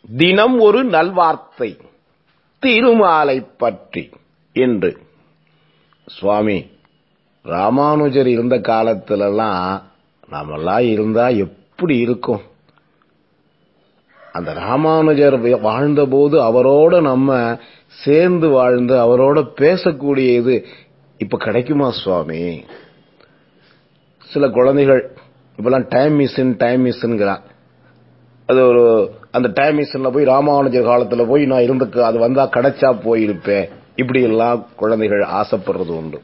தினம் ஒரு நல்வார்த்தை திருமாலை பற்றி என்று சுவாமி ராமானுஜர் இருந்த காலத்திலலாம் நாமெல்லாம் இருந்தா எப்படி இருக்கும் அந்த ராமானுஜர் வாழ்ந்தபோது அவரோட நம்ம சேர்ந்து வாழ்ந்து அவரோட பேசக்கூடிய இது இப்ப கிடைக்குமா சுவாமி சில குழந்தைகள் இப்பெல்லாம் டைம் மிஷின் டைம் மிஷின்ங்கிறான் அது ஒரு அந்த டைம் மிஷின்ல போய் ராமானுஜர் காலத்துல போய் நான் இருந்துக்கு அது வந்தா கிடைச்சா போயிருப்பேன் இப்படி எல்லாம் குழந்தைகள் ஆசைப்படுறது உண்டு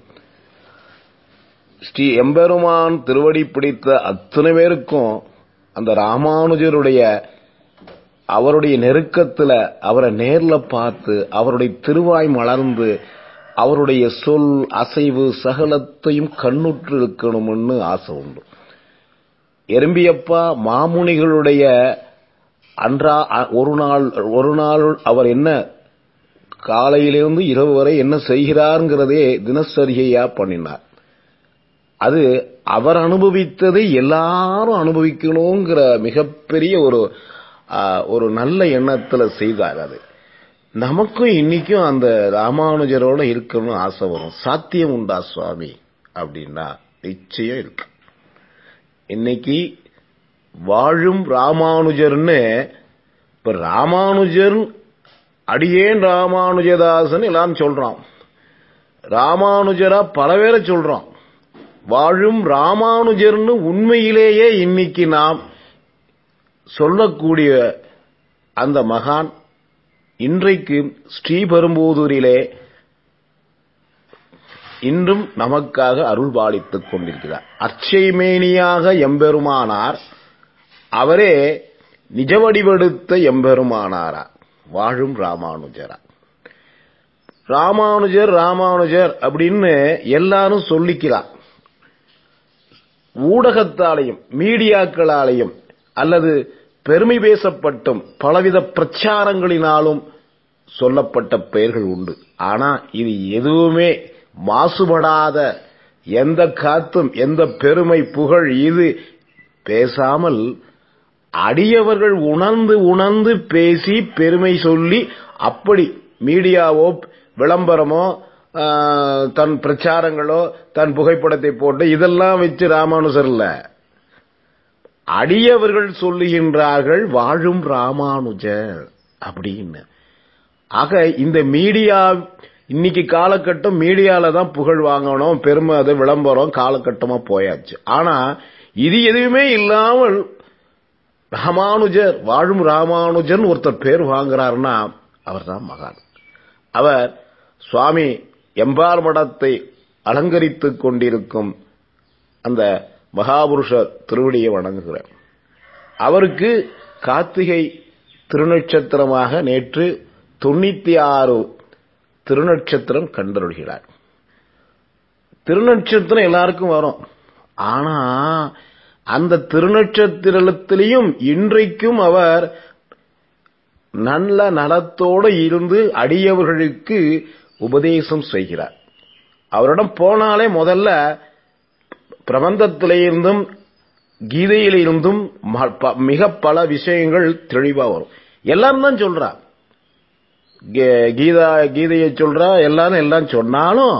ஸ்ரீ எம்பெருமான் திருவடி பிடித்த அத்தனை பேருக்கும் அந்த ராமானுஜருடைய அவருடைய நெருக்கத்துல அவரை நேர்ல பார்த்து அவருடைய திருவாய் மலர்ந்து அவருடைய சொல் அசைவு சகலத்தையும் கண்ணுற்று இருக்கணும்னு ஆசை உண்டு எறும்பியப்பா மாமுனிகளுடைய அன்றா ஒரு நாள் ஒரு நாள் அவர் என்ன காலையிலிருந்து இரவு வரை என்ன செய்கிறாருங்கிறதே தினசரியா பண்ணினார் அது அவர் அனுபவித்ததை எல்லாரும் அனுபவிக்கணுங்கிற மிகப்பெரிய ஒரு ஒரு நல்ல எண்ணத்துல செய்தார் அது நமக்கும் இன்னைக்கும் அந்த ராமானுஜரோட இருக்கணும்னு ஆசை வரும் சாத்தியம் உண்டா சுவாமி அப்படின்னா நிச்சயம் இருக்கு இன்னைக்கு வாழும் ராமானுஜர்னு இப்ப ராமானுஜர் அடியேன் ராமானுஜதாசன் எல்லாம் சொல்றான் ராமானுஜரா பல பேரை சொல்றோம் வாழும் ராமானுஜர்னு உண்மையிலேயே இன்னைக்கு நாம் சொல்லக்கூடிய அந்த மகான் இன்றைக்கு ஸ்ரீபெரும்பூதூரிலே இன்றும் நமக்காக அருள் பாலித்துக் கொண்டிருக்கிறார் அச்சைமேனியாக எம்பெருமானார் அவரே நிஜவடிவெடுத்த எம்பெருமானாரா வாழும் ராமானுஜரா ராமானுஜர் ராமானுஜர் அப்படின்னு எல்லாரும் சொல்லிக்கிறார் ஊடகத்தாலையும் மீடியாக்களாலையும் அல்லது பெருமை பேசப்பட்டும் பலவித பிரச்சாரங்களினாலும் சொல்லப்பட்ட பெயர்கள் உண்டு ஆனா இது எதுவுமே மாசுபடாத எந்த காத்தும் எந்த பெருமை புகழ் இது பேசாமல் அடியவர்கள் உணர்ந்து உணர்ந்து பேசி பெருமை சொல்லி அப்படி மீடியாவோ விளம்பரமோ தன் பிரச்சாரங்களோ தன் புகைப்படத்தை போட்டு இதெல்லாம் வச்சு ராமானுசர் இல்ல அடியவர்கள் சொல்லுகின்றார்கள் வாழும் ராமானுஜர் அப்படின்னு ஆக இந்த மீடியா இன்னைக்கு காலகட்டம் மீடியால தான் புகழ் வாங்கணும் பெருமை அது விளம்பரம் காலகட்டமா போயாச்சு ஆனா இது எதுவுமே இல்லாமல் ராமானுஜர் வாழும் ராமானுஜர் ஒருத்தர் பேர் வாங்குறாருன்னா அவர் தான் மகான் அவர் சுவாமி எம்பார் மடத்தை அலங்கரித்துக் கொண்டிருக்கும் அந்த மகாபுருஷர் திருவடியை வணங்குகிறார் அவருக்கு கார்த்திகை திருநட்சத்திரமாக நேற்று தொண்ணூத்தி ஆறு திருநட்சத்திரம் கண்டருள்கிறார் திருநட்சத்திரம் எல்லாருக்கும் வரும் ஆனா அந்த திருநட்சத்திரத்திலையும் இன்றைக்கும் அவர் நல்ல நலத்தோடு இருந்து அடியவர்களுக்கு உபதேசம் செய்கிறார் அவரிடம் போனாலே முதல்ல பிரபந்தத்திலிருந்தும் கீதையிலிருந்தும் மிக பல விஷயங்கள் தெளிவா வரும் எல்லாரும் தான் சொல்றா கீதா கீதையை சொல்றா எல்லாரும் எல்லாம் சொன்னாலும்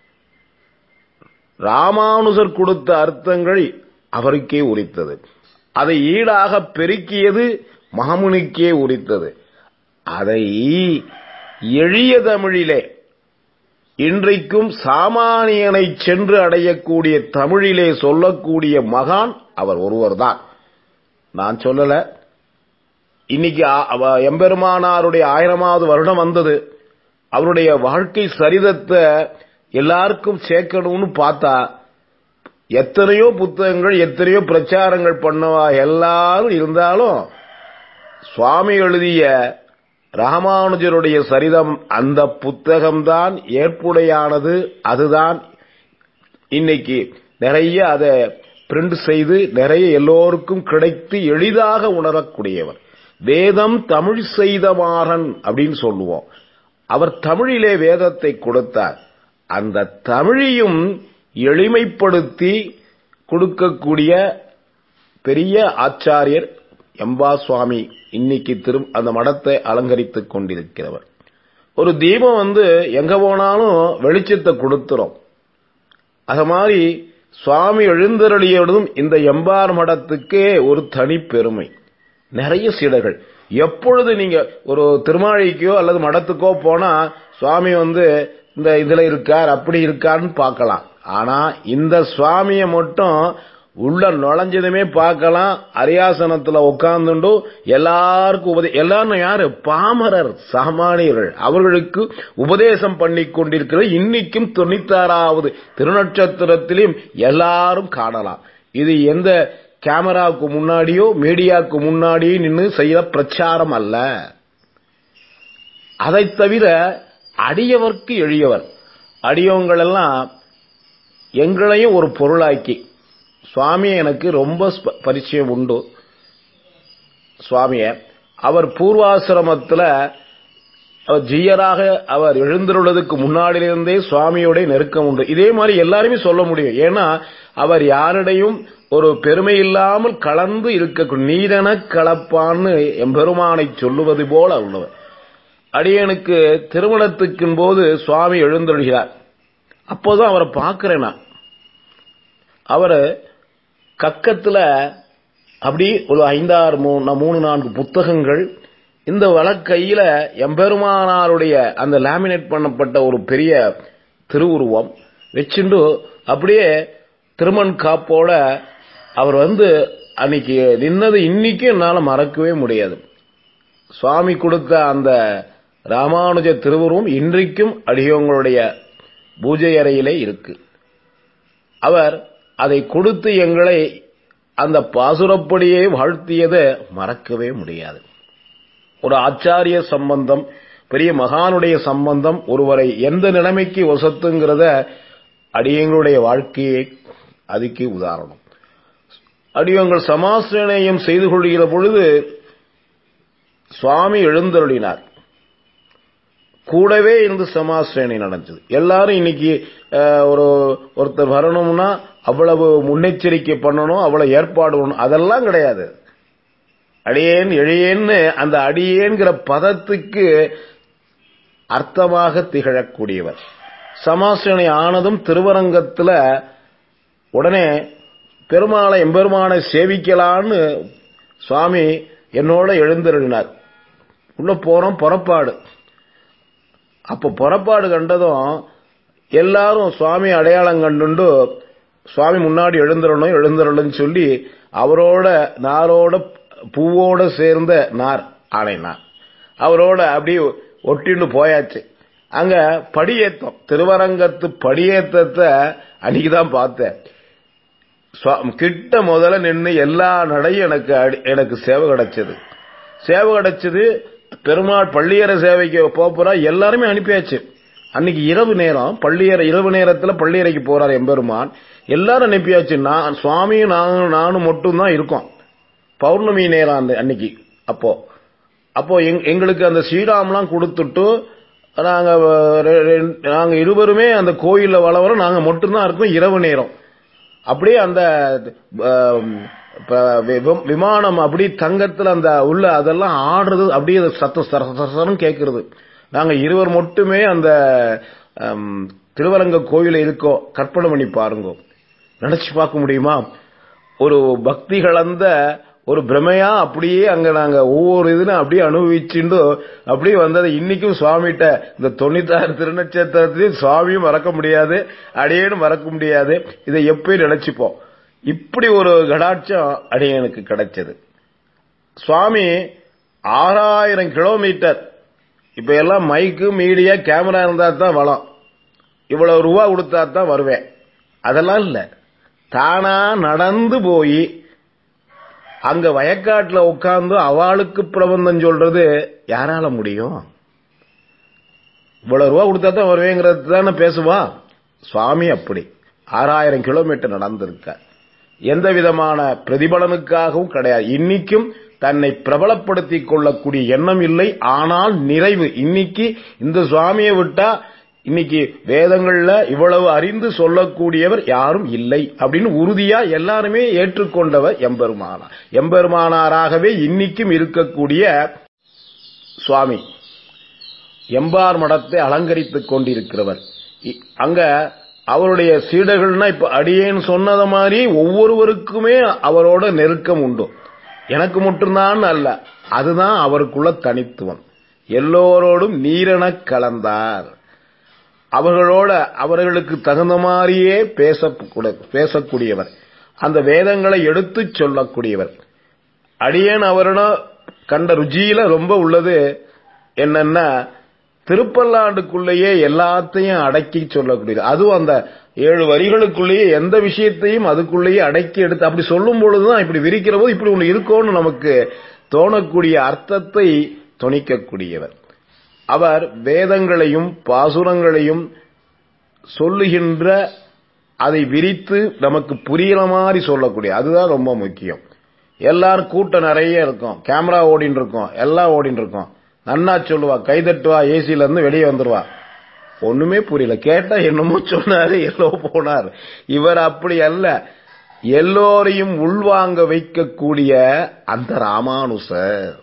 ராமானுஜர் கொடுத்த அர்த்தங்கள் அவருக்கே உரித்தது அதை ஈடாக பெருக்கியது மாமுனிக்கே உரித்தது அதை எளிய தமிழிலே இன்றைக்கும் சாமானியனை சென்று அடையக்கூடிய தமிழிலே சொல்லக்கூடிய மகான் அவர் ஒருவர்தான் நான் சொல்லல இன்னைக்கு எம்பெருமானாருடைய ஆயிரமாவது வருடம் வந்தது அவருடைய வாழ்க்கை சரிதத்தை எல்லாருக்கும் சேர்க்கணும்னு பார்த்தா எத்தனையோ புத்தகங்கள் எத்தனையோ பிரச்சாரங்கள் பண்ணவா எல்லாரும் இருந்தாலும் சுவாமி எழுதிய ராமானுஜருடைய சரிதம் அந்த புத்தகம்தான் ஏற்புடையானது அதுதான் இன்னைக்கு நிறைய அதை பிரிண்ட் செய்து நிறைய எல்லோருக்கும் கிடைத்து எளிதாக உணரக்கூடியவர் வேதம் தமிழ் செய்த மாறன் அப்படின்னு சொல்லுவோம் அவர் தமிழிலே வேதத்தை கொடுத்தார் அந்த தமிழையும் எளிமைப்படுத்தி கொடுக்கக்கூடிய பெரிய ஆச்சாரியர் எம்பா சுவாமி இன்னைக்கு திரு அந்த மடத்தை அலங்கரித்துக் கொண்டிருக்கிறவர் ஒரு தீபம் வந்து எங்க போனாலும் வெளிச்சத்தை கொடுத்துரும் அது மாதிரி சுவாமி எழுந்தருளியதும் இந்த எம்பார் மடத்துக்கே ஒரு தனி பெருமை நிறைய சீடர்கள் எப்பொழுது நீங்க ஒரு திருமாழிக்கோ அல்லது மடத்துக்கோ போனா சுவாமி வந்து இந்த இதுல இருக்கார் அப்படி இருக்காருன்னு பார்க்கலாம் ஆனா இந்த சுவாமியை மட்டும் உள்ள நுழைஞ்சதுமே பார்க்கலாம் அரியாசனத்துல உட்கார்ந்துண்டு எல்லாருக்கும் உபதே எல்லாரும் யாரு பாமரர் சாமானியர்கள் அவர்களுக்கு உபதேசம் பண்ணி கொண்டிருக்கிற இன்னைக்கும் தொண்ணூத்தாறாவது திருநட்சத்திரத்திலும் எல்லாரும் காணலாம் இது எந்த கேமராவுக்கு முன்னாடியோ மீடியாவுக்கு முன்னாடியோ நின்று செய்யற பிரச்சாரம் அல்ல அதை தவிர அடியவர்க்கு எளியவர் அடியவங்கள் எல்லாம் எங்களையும் ஒரு பொருளாக்கி சுவாமி எனக்கு ரொம்ப ஸ்ப- பரிச்சயம் உண்டு சுவாமிய அவர் பூர்வாசிரமத்துல அவர் ஜீயராக அவர் எழுந்துள்ளதுக்கு முன்னாடியிலிருந்தே சுவாமியோட நெருக்கம் உண்டு இதே மாதிரி எல்லாருமே சொல்ல முடியும் ஏன்னா அவர் யாரிடையும் ஒரு பெருமை இல்லாமல் கலந்து இருக்க நீரென கலப்பான்னு எம்பெருமானை சொல்லுவது போல உள்ளவர் அடியனுக்கு திருமணத்துக்கின் போது சுவாமி எழுந்தொழுகிறார் அப்போதான் அவரை பார்க்கிறேன் நான் அவரு கக்கத்துல அப்படி ஒரு ஐந்தாறு மூணு மூணு நான்கு புத்தகங்கள் இந்த வழக்கையில எம்பெருமானாருடைய அந்த லேமினேட் பண்ணப்பட்ட ஒரு பெரிய திருவுருவம் வச்சுண்டு அப்படியே திருமண் காப்போட அவர் வந்து அன்னைக்கு நின்னது இன்னைக்கும் என்னால மறக்கவே முடியாது சுவாமி கொடுத்த அந்த ராமானுஜ திருவுருவம் இன்றைக்கும் அடியவங்களுடைய பூஜை அறையிலே இருக்கு அவர் அதை கொடுத்து எங்களை அந்த பாசுரப்படியே வாழ்த்தியதை மறக்கவே முடியாது ஒரு ஆச்சாரிய சம்பந்தம் பெரிய மகானுடைய சம்பந்தம் ஒருவரை எந்த நிலைமைக்கு ஒசத்துங்கிறத அடியங்களுடைய வாழ்க்கையை அதுக்கு உதாரணம் அடியங்கள் சமாசிரயம் செய்து கொள்கிற பொழுது சுவாமி எழுந்தருளினார் கூடவே இருந்து சமாசிரேணி நடந்தது எல்லாரும் இன்னைக்கு அஹ், ஒரு ஒருத்தர் வரணும்னா அவ்வளவு முன்னெச்சரிக்கை பண்ணணும் அவ்வளவு ஏற்பாடு பண்ணணும் அதெல்லாம் கிடையாது அடியேன் எழியேன்னு அந்த அடியேன்கிற பதத்துக்கு அர்த்தமாக திகழக்கூடியவர் சமாசிரணை ஆனதும் திருவரங்கத்துல உடனே பெருமாளை எம்பெருமானை சேவிக்கலான்னு சுவாமி என்னோட எழுந்தருளினார் உள்ள போறோம் புறப்பாடு அப்ப புறப்பாடு கண்டதும் எல்லாரும் சுவாமி அடையாளம் கண்டுண்டு சுவாமி முன்னாடி எழுந்துடணும் எழுந்துடணும்னு சொல்லி அவரோட நாரோட பூவோட சேர்ந்த நார் ஆணை நார் அவரோட அப்படி ஒட்டிண்டு போயாச்சு அங்க படியேத்தம் திருவரங்கத்து படியேத்தத்தை அன்னைக்கு தான் பார்த்தேன் சுவா- கிட்ட முதல்ல நின்று எல்லா நடையும் எனக்கு அடி- எனக்கு சேவை கிடைச்சது சேவை கிடைச்சது பெருமாள் பள்ளியறை சேவைக்கு போறா எல்லாருமே அனுப்பியாச்சு அன்னைக்கு இரவு நேரம் பள்ளியறை இரவு நேரத்துல பள்ளியறைக்கு போறார் எம்பெருமான் எல்லாரும் அனுப்பியாச்சு நான் சுவாமியும் நானும் நானும் மட்டும் தான் இருக்கோம் பௌர்ணமி நேரம் அந்த அன்னைக்கு அப்போ அப்போ எங்- எங்களுக்கு அந்த ஸ்ரீராம்லாம் கொடுத்துட்டு நாங்க ரெ- ரெ- நாங்க இருவருமே அந்த கோயில்ல வளவரம் நாங்க மட்டும்தான் இருக்கோம் இரவு நேரம் அப்படியே அந்த ஆம், ப- வி- விமானம் அப்படி தங்கத்துல அந்த உள்ள அதெல்லாம் ஆடுறது அப்படியே அது சத்தம் சர சர சரன்னு கேட்கறது நாங்க இருவர் மட்டுமே அந்த ஆம், திருவரங்க கோயில இருக்கோம் கற்பனை பண்ணி பாருங்க நினைச்சு பார்க்க முடியுமா ஒரு பக்தி கலந்த ஒரு பிரமையா அப்படியே அங்க நாங்க ஒவ்வொரு இதுன்னு அப்படியே அனுபவிச்சுண்டு அப்படியே வந்தது இன்னைக்கும் சுவாமிகிட்ட இந்த தொண்ணூத்தாறு திருநட்சத்திரத்திலையும் சுவாமியும் மறக்க முடியாது அடியேனும் மறக்க முடியாது இதை எப்பயும் நினைச்சுப்போம் இப்படி ஒரு கடாட்சம் அடியனுக்கு கிடைச்சது சுவாமி ஆறாயிரம் கிலோமீட்டர் இப்ப எல்லாம் மைக்கு மீடியா கேமரா இருந்தா தான் வளம் இவ்வளவு ரூபா கொடுத்தா தான் வருவேன் அதெல்லாம் இல்ல தானா நடந்து போய் அங்க வயக்காட்டுல உட்கார்ந்து அவளுக்கு பிரபந்தம் சொல்றது யாரால முடியும் இவ்வளவு ரூபா கொடுத்தா தான் வருவேங்கிறது தானே பேசுவா சுவாமி அப்படி ஆறாயிரம் கிலோமீட்டர் நடந்திருக்கார் எந்த விதமான பிரதிபலனுக்காகவும் கிடையாது இன்னைக்கும் தன்னை பிரபலப்படுத்திக் கொள்ளக்கூடிய எண்ணம் இல்லை ஆனால் நிறைவு இன்னைக்கு இந்த சுவாமியை விட்டா இன்னைக்கு வேதங்கள்ல இவ்வளவு அறிந்து சொல்லக்கூடியவர் யாரும் இல்லை அப்படின்னு உறுதியா எல்லாருமே ஏற்றுக்கொண்டவர் எம்பெருமானார் எம்பெருமானாராகவே இன்னைக்கும் இருக்கக்கூடிய சுவாமி எம்பார் மடத்தை அலங்கரித்துக் கொண்டிருக்கிறவர் இ- அங்க அவருடைய சீடர்கள்னா இப்ப அடியேன்னு சொன்னது மாதிரி ஒவ்வொருவருக்குமே அவரோட நெருக்கம் உண்டு எனக்கு மட்டும்தான் அல்ல அதுதான் அவருக்குள்ள தனித்துவம் எல்லோரோடும் நீரெனக் கலந்தார் அவர்களோட அவர்களுக்கு தகுந்த மாதிரியே பேசக்கூட- பேசக்கூடியவர் அந்த வேதங்களை எடுத்துச் சொல்லக்கூடியவர் அடியேன் அவரிடம் கண்ட ருச்சியில ரொம்ப உள்ளது என்னன்னா திருப்பல்லாண்டுக்குள்ளேயே எல்லாத்தையும் அடக்கி சொல்லக்கூடியது அதுவும் அந்த ஏழு வரிகளுக்குள்ளேயே எந்த விஷயத்தையும் அதுக்குள்ளேயே அடக்கி எடுத்து அப்படி சொல்லும் பொழுதுதான் இப்படி விரிக்கிற போது இப்படி ஒண்ணு இருக்கும்னு நமக்கு தோணக்கூடிய அர்த்தத்தை துணிக்கக்கூடியவர் அவர் வேதங்களையும் பாசுரங்களையும் சொல்லுகின்ற அதை விரித்து நமக்கு புரியுற மாதிரி சொல்லக்கூடிய அதுதான் ரொம்ப முக்கியம் எல்லாரும் கூட்டம் நிறைய இருக்கும் கேமரா ஓடின்னு இருக்கும் எல்லாம் ஓடின்னு இருக்கும் நன்னா சொல்லுவா கைதட்டுவா ஏசில இருந்து வெளியே வந்துருவா ஒண்ணுமே புரியல கேட்டா என்னமோ சொன்னாரு எல்லோ போனார் இவர் அப்படி அல்ல எல்லோரையும் உள்வாங்க வைக்கக்கூடிய அந்த ராமானுசர்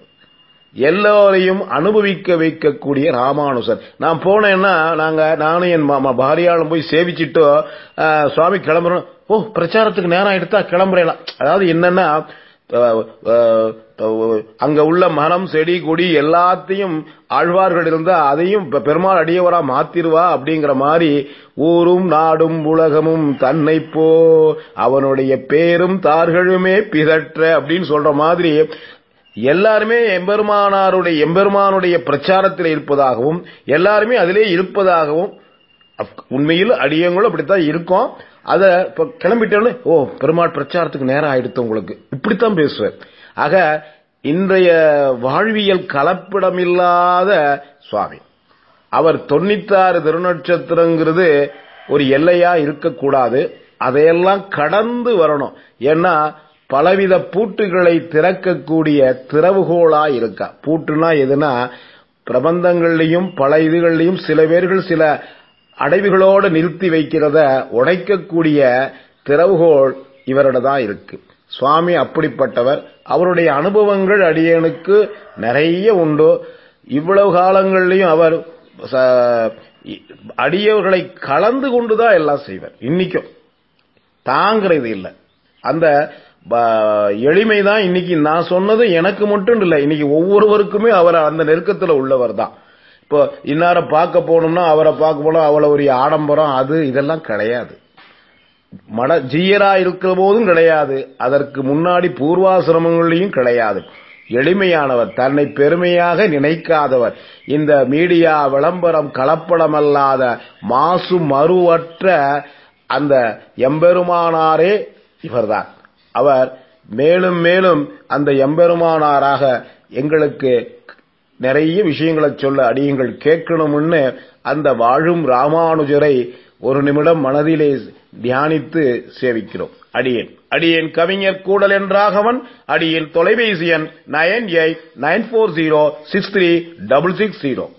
எல்லோரையும் அனுபவிக்க வைக்கக்கூடிய ராமானுசர் நான் போனேன்னா நாங்க நானும் என் மாமா பாரியாளும் போய் சேவிச்சிட்டு அஹ், சுவாமி கிளம்புறோம் ஓ பிரச்சாரத்துக்கு நேரம் எடுத்தா கிளம்புறேலாம் அதாவது என்னன்னா அஹ், அஹ், அஹ், அங்க உள்ள மரம் செடி கொடி எல்லாத்தையும் ஆழ்வார்கள் இருந்தா அதையும் பெ- பெருமாள் அடியவரா மாத்திருவா அப்படிங்கிற மாதிரி ஊரும் நாடும் உலகமும் தன்னை போ அவனுடைய பேரும் தார்களுமே பிதற்ற அப்படின்னு சொல்ற மாதிரி எல்லாருமே எம்பெருமானாருடைய எம்பெருமானுடைய பிரச்சாரத்தில் இருப்பதாகவும் எல்லாருமே அதிலே இருப்பதாகவும் அப்- உண்மையில் அடியங்களும் அப்படித்தான் இருக்கும் அத இப்ப கிளம்பிட்டோன்னு ஓ பெருமாள் பிரச்சாரத்துக்கு நேரம் ஆயிடுத்து உங்களுக்கு இப்படித்தான் பேசுவேன் ஆக இன்றைய வாழ்வியல் கலப்பிடமில்லாத சுவாமி அவர் தொண்ணூத்தாறு திருநட்சத்திரங்கிறது ஒரு எல்லையா இருக்கக்கூடாது அதையெல்லாம் கடந்து வரணும் ஏன்னா பலவித பூட்டுகளை திறக்கக்கூடிய திறவுகோலா இருக்கா பூட்டுனா எதுனா பிரபந்தங்கள்லையும் பல இதுகள்லையும் சில பேர்கள் சில அடைவுகளோடு நிறுத்தி வைக்கிறத உடைக்கக்கூடிய திறவுகோல் இவரோட தான் இருக்கு சுவாமி அப்படிப்பட்டவர் அவருடைய அனுபவங்கள் அடியனுக்கு நிறைய உண்டு இவ்வளவு காலங்கள்லயும் அவர் ச- அடியவர்களை கலந்து கொண்டுதான் எல்லாம் செய்வார் இன்னைக்கும் தாங்கிறது இல்லை அந்த ப- எளிமைதான் இன்னைக்கு நான் சொன்னது எனக்கு மட்டும் இல்லை இன்னைக்கு ஒவ்வொருவருக்குமே அவர் அந்த நெருக்கத்துல உள்ளவர் தான் இப்போ இன்னார பார்க்க போனோம்னா அவரை பார்க்க போனா அவ்வளவு ஒரு ஆடம்பரம் அது இதெல்லாம் கிடையாது மட ஜீயரா இருக்கிற போதும் கிடையாது அதற்கு முன்னாடி பூர்வாசிரமங்களையும் கிடையாது எளிமையானவர் தன்னை பெருமையாக நினைக்காதவர் இந்த மீடியா விளம்பரம் கலப்படமல்லாத மாசு மறுவற்ற அந்த எம்பெருமானாரே இவர்தான் அவர் மேலும் மேலும் அந்த எம்பெருமானாராக எங்களுக்கு நிறைய விஷயங்களை சொல்ல அடியுங்கள் கேட்கணும்னு அந்த வாழும் ராமானுஜரை ஒரு நிமிடம் மனதிலே தியானித்து சேவிக்கிறோம் அடியேன் அடியேன் கவிஞர் கூடல் என்றாகவன் அடியேன் தொலைபேசி எண் nine eight nine four zero six three double six zero